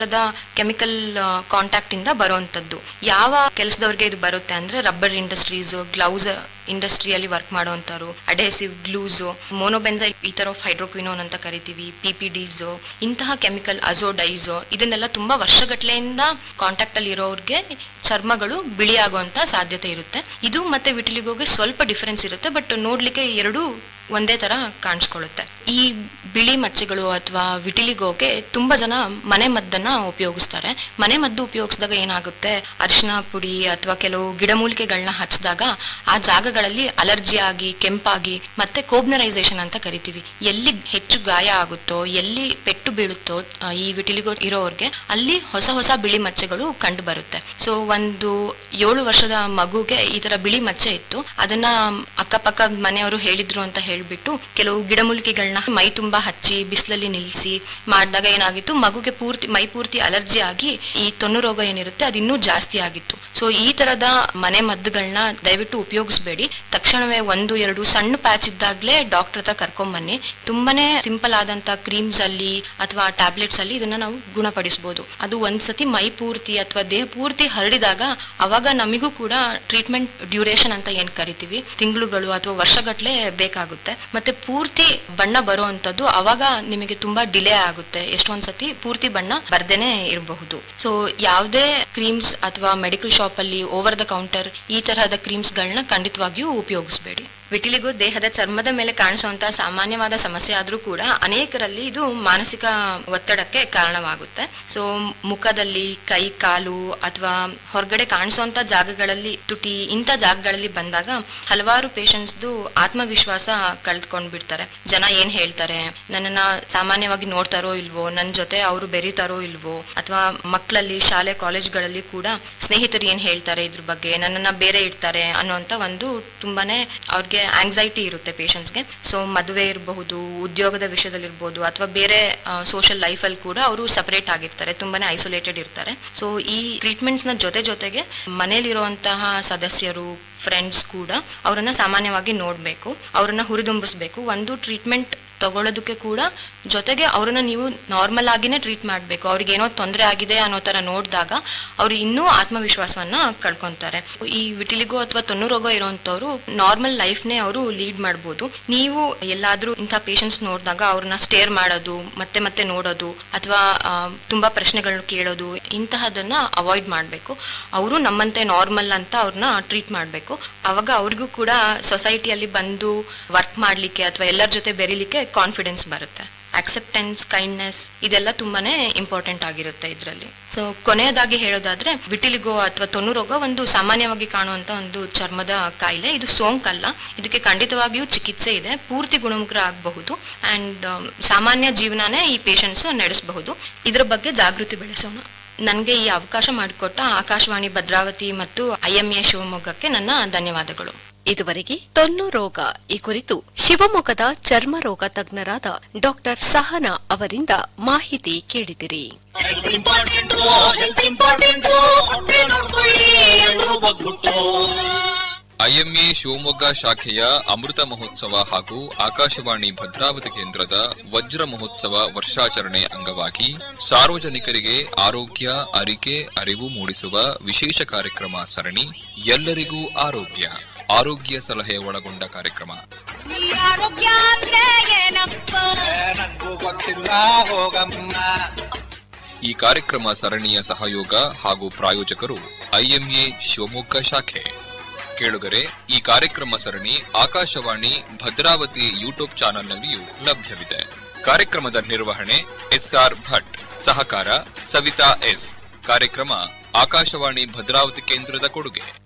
chemical contact ಇಂದ ಬರುವಂತದ್ದು ಯಾವ ಕೆಲಸದವ್ರಿಗೆ ಇದು ಬರುತ್ತೆ ಅಂದ್ರೆ ರಬ್ಬರ್ ಇಂಡಸ್ಟ್ರೀಸ್ ಗ್ಲೌಸ್ ಇಂಡಸ್ಟ್ರಿಯಲ್ಲಿ ವರ್ಕ್ ಮಾಡುವಂತರು ಅಡೇಸಿವ್ ಗ್ಲೂಸ್ ಮೋನೋಬೆನ್ಸೈಲ್ ಈ ತರ ಹೈಡ್ರೋಕ್ವಿನೋನ್ ಅಂತ ಕರಿತೀವಿ ಪಿ ಪಿ ಡಿಸ್ ಇಂತಹ ಕೆಮಿಕಲ್ ಅಜೋಡೈಸ್ ಇದನ್ನೆಲ್ಲ ತುಂಬಾ ವರ್ಷಗಟ್ಲೆಯಿಂದ ಕಾಂಟ್ಯಾಕ್ಟ್ ಅಲ್ಲಿ ಇರೋರ್ಗೆ ಚರ್ಮಗಳು ಬಿಳಿ ಆಗುವಂತ ಸಾಧ್ಯತೆ ಇರುತ್ತೆ ಇದು ಮತ್ತೆ ವಿಟಿಲಿಗೋಗೆ ಸ್ವಲ್ಪ ಡಿಫರೆನ್ಸ್ ಇರುತ್ತೆ ಬಟ್ ನೋಡ್ಲಿಕ್ಕೆ ಎರಡು ಒಂದೇ ತರ ಕಾಣಿಸ್ಕೊಳ್ಳುತ್ತೆ ಈ ಬಿಳಿ ಮಚ್ಚೆಗಳು ಅಥವಾ ವಿಟಿಲಿಗೋಗೆ ತುಂಬಾ ಜನ ಮನೆ ಮದ್ದನ್ನ ಉಪಯೋಗಿಸ್ತಾರೆ ಮನೆ ಮದ್ದು ಉಪಯೋಗಿಸಿದಾಗ ಏನಾಗುತ್ತೆ ಅರಿಶಿನ ಪುಡಿ ಅಥವಾ ಕೆಲವು ಗಿಡಮೂಲಿಕೆಗಳನ್ನ ಹಚ್ಚಿದಾಗ ಆ ಜಾಗಗಳಲ್ಲಿ ಅಲರ್ಜಿ ಆಗಿ ಕೆಂಪಾಗಿ ಮತ್ತೆ ಕೋಬ್ನರೈಸೇಷನ್ ಅಂತ ಕರಿತೀವಿ ಎಲ್ಲಿ ಹೆಚ್ಚು ಗಾಯ ಆಗುತ್ತೋ ಎಲ್ಲಿ ಪೆಟ್ಟು ಬೀಳುತ್ತೋ ಆ, ಈ ವಿಟಿಲಿಗೋ ಇರೋರ್ಗೆ ಅಲ್ಲಿ ಹೊಸ ಹೊಸ ಬಿಳಿ ಮಚ್ಚೆಗಳು ಕಂಡು ಬರುತ್ತೆ ಸೊ ಒಂದು ಏಳು ವರ್ಷದ ಮಗುಗೆ ಈ ತರ ಬಿಳಿ ಮಚ್ಚೆ ಇತ್ತು ಅದನ್ನ ಅಕ್ಕಪಕ್ಕ ಮನೆಯವರು ಹೇಳಿದ್ರು ಅಂತ ಹೇಳ್ಬಿಟ್ಟು ಕೆಲವು ಗಿಡಮೂಲಿಕೆಗಳನ್ನ ಮೈ ತುಂಬಾ ಹಚ್ಚಿ ಬಿಸಿಲಲ್ಲಿ ನಿಲ್ಲಿಸಿ ಮಾಡಿದಾಗ ಏನಾಗಿತ್ತು ಮಗುಗೆ ಪೂರ್ತಿ ಮೈ ಪೂರ್ತಿ ಅಲರ್ಜಿ ಆಗಿ ಈ ತೊನ್ನು ರೋಗ ಏನಿರುತ್ತೆ ಅದು ಇನ್ನೂ ಜಾಸ್ತಿ ಆಗಿತ್ತು ಸೊ ಈ ತರದ ಮನೆ ಮದ್ದುಗಳನ್ನ ದಯವಿಟ್ಟು ಉಪಯೋಗಿಸ್ಬೇಡಿ ತಕ್ಷಣವೇ ಒಂದು ಎರಡು ಸಣ್ಣ ಪ್ಯಾಚ್ ಇದ್ದಾಗ್ಲೇ ಡಾಕ್ಟರ್ ಹತ್ರ ಕರ್ಕೊಂಡ್ ಬನ್ನಿ ತುಂಬಾನೇ ಸಿಂಪಲ್ ಆದಂತ ಕ್ರೀಮ್ಸ್ ಅಲ್ಲಿ ಅಥವಾ ಟ್ಯಾಬ್ಲೆಟ್ಸ್ ಅಲ್ಲಿ ಇದನ್ನ ನಾವು ಗುಣಪಡಿಸಬಹುದು ಅದು ಒಂದ್ಸತಿ ಮೈ ಪೂರ್ತಿ ಅಥವಾ ದೇಹ ಪೂರ್ತಿ ಹರಡಿದಾಗ ಅವಾಗ ನಮಿಗೂ ಕೂಡ ಟ್ರೀಟ್ಮೆಂಟ್ ಡ್ಯೂರೇಷನ್ ಅಂತ ಏನ್ ಕರಿತೀವಿ ತಿಂಗಳುಗಳು ಅಥವಾ ವರ್ಷಗಟ್ಲೆ ಬೇಕಾಗುತ್ತೆ ಮತ್ತೆ ಪೂರ್ತಿ ಬಣ್ಣ ಬರುವಂತದ್ದು ಅವಾಗ ನಿಮಗೆ ತುಂಬಾ ಡಿಲೇ ಆಗುತ್ತೆ ಎಷ್ಟೊಂದ್ ಸತಿ ಪೂರ್ತಿ ಬಣ್ಣ ಬರ್ದೇನೆ ಇರಬಹುದು ಸೊ ಯಾವುದೇ ಕ್ರೀಮ್ಸ್ ಅಥವಾ ಮೆಡಿಕಲ್ ಶಾಪ್ ಅಲ್ಲಿ ಓವರ್ ದ ಕೌಂಟರ್ ಈ ತರಹದ ಕ್ರೀಮ್ಸ್ ಗಳನ್ನ ಖಂಡಿತವಾಗಿಯೂ ಉಪಯೋಗಿಸಬೇಡಿ ವಿಟಿಲಿಗೋ ದೇಹದ ಚರ್ಮದ ಮೇಲೆ ಕಾಣಿಸುವಂತಹ ಸಾಮಾನ್ಯವಾದ ಸಮಸ್ಯೆ ಆದ್ರೂ ಕೂಡ ಅನೇಕರಲ್ಲಿ ಇದು ಮಾನಸಿಕ ಒತ್ತಡಕ್ಕೆ ಕಾರಣವಾಗುತ್ತೆ ಸೊ ಮುಖದಲ್ಲಿ ಕೈ ಕಾಲು ಅಥವಾ ಹೊರಗಡೆ ಕಾಣಿಸುವಂತ ಜಾಗಗಳಲ್ಲಿ ತುಟಿ ಇಂಥ ಜಾಗಗಳಲ್ಲಿ ಬಂದಾಗ ಹಲವಾರು ಪೇಷಂಟ್ಸ್ದು ಆತ್ಮವಿಶ್ವಾಸ ಕಳ್ದ್ಕೊಂಡ್ ಬಿಡ್ತಾರೆ ಜನ ಏನ್ ಹೇಳ್ತಾರೆ ನನ್ನನ್ನ ಸಾಮಾನ್ಯವಾಗಿ ನೋಡ್ತಾರೋ ಇಲ್ವೋ ನನ್ ಜೊತೆ ಅವರು ಬೆರೀತಾರೋ ಇಲ್ವೋ ಅಥವಾ ಮಕ್ಕಳಲ್ಲಿ ಶಾಲೆ ಕಾಲೇಜ್ಗಳಲ್ಲಿ ಕೂಡ ಸ್ನೇಹಿತರು ಏನ್ ಹೇಳ್ತಾರೆ ಇದ್ರ ಬಗ್ಗೆ ನನ್ನನ್ನ ಬೇರೆ ಇಡ್ತಾರೆ ಅನ್ನೋಂತ ಒಂದು ತುಂಬಾನೇ ಅವ್ರಿಗೆ ಆಂಗ್ಸೈಟಿ ಇರುತ್ತೆ ಪೇಷಂಟ್ಸ್ಗೆ ಸೊ ಮದುವೆ ಇರಬಹುದು ಉದ್ಯೋಗದ ವಿಷಯದಲ್ಲಿರ್ಬೋದು ಅಥವಾ ಬೇರೆ ಸೋಷಿಯಲ್ ಲೈಫಲ್ಲಿ ಕೂಡ ಅವರು ಸಪರೇಟ್ ಆಗಿರ್ತಾರೆ ತುಂಬಾನೇ ಐಸೋಲೇಟೆಡ್ ಇರ್ತಾರೆ ಸೊ ಈ ಟ್ರೀಟ್ಮೆಂಟ್ಸ್ ನ ಜೊತೆ ಜೊತೆಗೆ ಮನೇಲಿರುವಂತಹ ಸದಸ್ಯರು ಫ್ರೆಂಡ್ಸ್ ಕೂಡ ಅವರನ್ನ ಸಾಮಾನ್ಯವಾಗಿ ನೋಡ್ಬೇಕು ಅವರನ್ನ ಹುರಿದುಂಬಿಸ್ಬೇಕು ಒಂದು ಟ್ರೀಟ್ಮೆಂಟ್ ತಗೊಳ್ಳೋದಕ್ಕೆ ಕೂಡ ಜೊತೆಗೆ ಅವ್ರನ್ನ ನೀವು ನಾರ್ಮಲ್ ಆಗಿನೇ ಟ್ರೀಟ್ ಮಾಡಬೇಕು ಅವ್ರಿಗೆ ಏನೋ ತೊಂದರೆ ಆಗಿದೆ ಅನ್ನೋ ತರ ನೋಡಿದಾಗ ಅವ್ರು ಇನ್ನೂ ಆತ್ಮವಿಶ್ವಾಸವನ್ನ ಕಳ್ಕೊಂತಾರೆ ಈ ವಿಟಿಲಿಗೋ ಅಥವಾ ತೊನ್ನು ರೋಗ ಇರುವಂತವ್ರು ನಾರ್ಮಲ್ ಲೈಫ್ನೇ ಅವರು ಲೀಡ್ ಮಾಡ್ಬೋದು ನೀವು ಎಲ್ಲಾದ್ರೂ ಇಂಥ ಪೇಷಂಟ್ಸ್ ನೋಡಿದಾಗ ಅವ್ರನ್ನ ಸ್ಟೇರ್ ಮಾಡೋದು ಮತ್ತೆ ಮತ್ತೆ ನೋಡೋದು ಅಥವಾ ಆ, ತುಂಬಾ ಪ್ರಶ್ನೆಗಳನ್ನ ಕೇಳೋದು ಇಂತಹದನ್ನ ಅವಾಯ್ಡ್ ಮಾಡಬೇಕು ಅವರು ನಮ್ಮಂತೆ ನಾರ್ಮಲ್ ಅಂತ ಅವ್ರನ್ನ ಟ್ರೀಟ್ ಮಾಡಬೇಕು ಅವಾಗ ಅವ್ರಿಗೂ ಕೂಡ ಸೊಸೈಟಿಯಲ್ಲಿ ಬಂದು ವರ್ಕ್ ಮಾಡ್ಲಿಕ್ಕೆ ಅಥವಾ ಎಲ್ಲರ ಜೊತೆ ಬೆರಿಲಿಕ್ಕೆ ಕಾನ್ಫಿಡೆನ್ಸ್ ಬರುತ್ತೆ ಅಕ್ಸೆಪ್ಟೆನ್ಸ್ ಕೈಂಡ್ನೆಸ್ ಇದೆಲ್ಲ ತುಂಬಾನೇ ಇಂಪಾರ್ಟೆಂಟ್ ಆಗಿರುತ್ತೆ ಇದರಲ್ಲಿ ಸೊ ಕೊನೆಯದಾಗಿ ಹೇಳೋದಾದ್ರೆ ವಿಟಿಲಿಗೋ ಅಥವಾ ತೊನ್ನು ರೋಗ ಒಂದು ಸಾಮಾನ್ಯವಾಗಿ ಕಾಣುವಂತ ಒಂದು ಚರ್ಮದ ಕಾಯಿಲೆ ಇದು ಸೋಂಕಲ್ಲ ಇದಕ್ಕೆ ಖಂಡಿತವಾಗಿಯೂ ಚಿಕಿತ್ಸೆ ಇದೆ ಪೂರ್ತಿ ಗುಣಮುಖ ಆಗಬಹುದು ಅಂಡ್ ಸಾಮಾನ್ಯ ಜೀವನನೇ ಈ ಪೇಷಂಟ್ಸ್ ನಡೆಸಬಹುದು ಇದರ ಬಗ್ಗೆ ಜಾಗೃತಿ ಬೆಳೆಸೋಣ ನನಗೆ ಈ ಅವಕಾಶ ಮಾಡಿಕೊಟ್ಟ ಆಕಾಶವಾಣಿ ಭದ್ರಾವತಿ ಮತ್ತು ಐಎಂಎ ಶಿವಮೊಗ್ಗಕ್ಕೆ ನನ್ನ ಧನ್ಯವಾದಗಳು ಇದುವರೆಗೆ ತೊನ್ನು ರೋಗ ಈ ಕುರಿತು ಶಿವಮೊಗ್ಗದ ಚರ್ಮ ರೋಗ ತಜ್ಞರಾದ ಡಾಕ್ಟರ್ ಸಹನಾ ಅವರಿಂದ ಮಾಹಿತಿ ಕೇಳಿದಿರಿ ಹೆಲ್ತ್ ಇಂಪಾರ್ಟೆಂಟ್ ಹೆಲ್ತ್ ಇಂಪಾರ್ಟೆಂಟ್ ಹೊಟ್ಟೆ ನೋಡ್ಕೊಳ್ಳಿ ಎಲ್ರೂ ಬಗ್ಬಿಟ್ಟು ಐಎಂಎ ಶಿವಮೊಗ್ಗ ಶಾಖೆಯ ಅಮೃತ ಮಹೋತ್ಸವ ಹಾಗೂ ಆಕಾಶವಾಣಿ ಭದ್ರಾವತಿ ಕೇಂದ್ರದ ವಜ್ರ ಮಹೋತ್ಸವ ವರ್ಷಾಚರಣೆ ಅಂಗವಾಗಿ ಸಾರ್ವಜನಿಕರಿಗೆ ಆರೋಗ್ಯ ಅರಿಕೆ ಅರಿವು ಮೂಡಿಸುವ ವಿಶೇಷ ಕಾರ್ಯಕ್ರಮ ಸರಣಿ ಎಲ್ಲರಿಗೂ ಆರೋಗ್ಯ ಆರೋಗ್ಯ ಸಲಹೆ ಒಳಗೊಂಡ ಕಾರ್ಯಕ್ರಮ ಆರೋಗ್ಯ ಅಂದ್ರೆ ಏನಪ್ಪ ನಂಗೂ ಗೊತ್ತಿಲ್ಲ ಹೋಗಮ್ಮ ಈ ಕಾರ್ಯಕ್ರಮ ಸರಣಿಯ ಸಹಯೋಗ ಹಾಗೂ ಪ್ರಾಯೋಜಕರು ಐಎಂಎ ಶಿವಮೊಗ್ಗ ಶಾಖೆ ಕೇಳುಗರೆ ಈ ಕಾರ್ಯಕ್ರಮ ಸರಣಿ ಆಕಾಶವಾಣಿ ಭದ್ರಾವತಿ ಯೂಟ್ಯೂಬ್ ಚಾನೆಲ್ನಲ್ಲಿಯೂ ಲಭ್ಯವಿದೆ ಕಾರ್ಯಕ್ರಮದ ನಿರ್ವಹಣೆ ಎಸ್ಆರ್ ಭಟ್ ಸಹಕಾರ ಸವಿತಾ ಎಸ್ ಕಾರ್ಯಕ್ರಮ ಆಕಾಶವಾಣಿ ಭದ್ರಾವತಿ ಕೇಂದ್ರದ ಕೊಡುಗೆ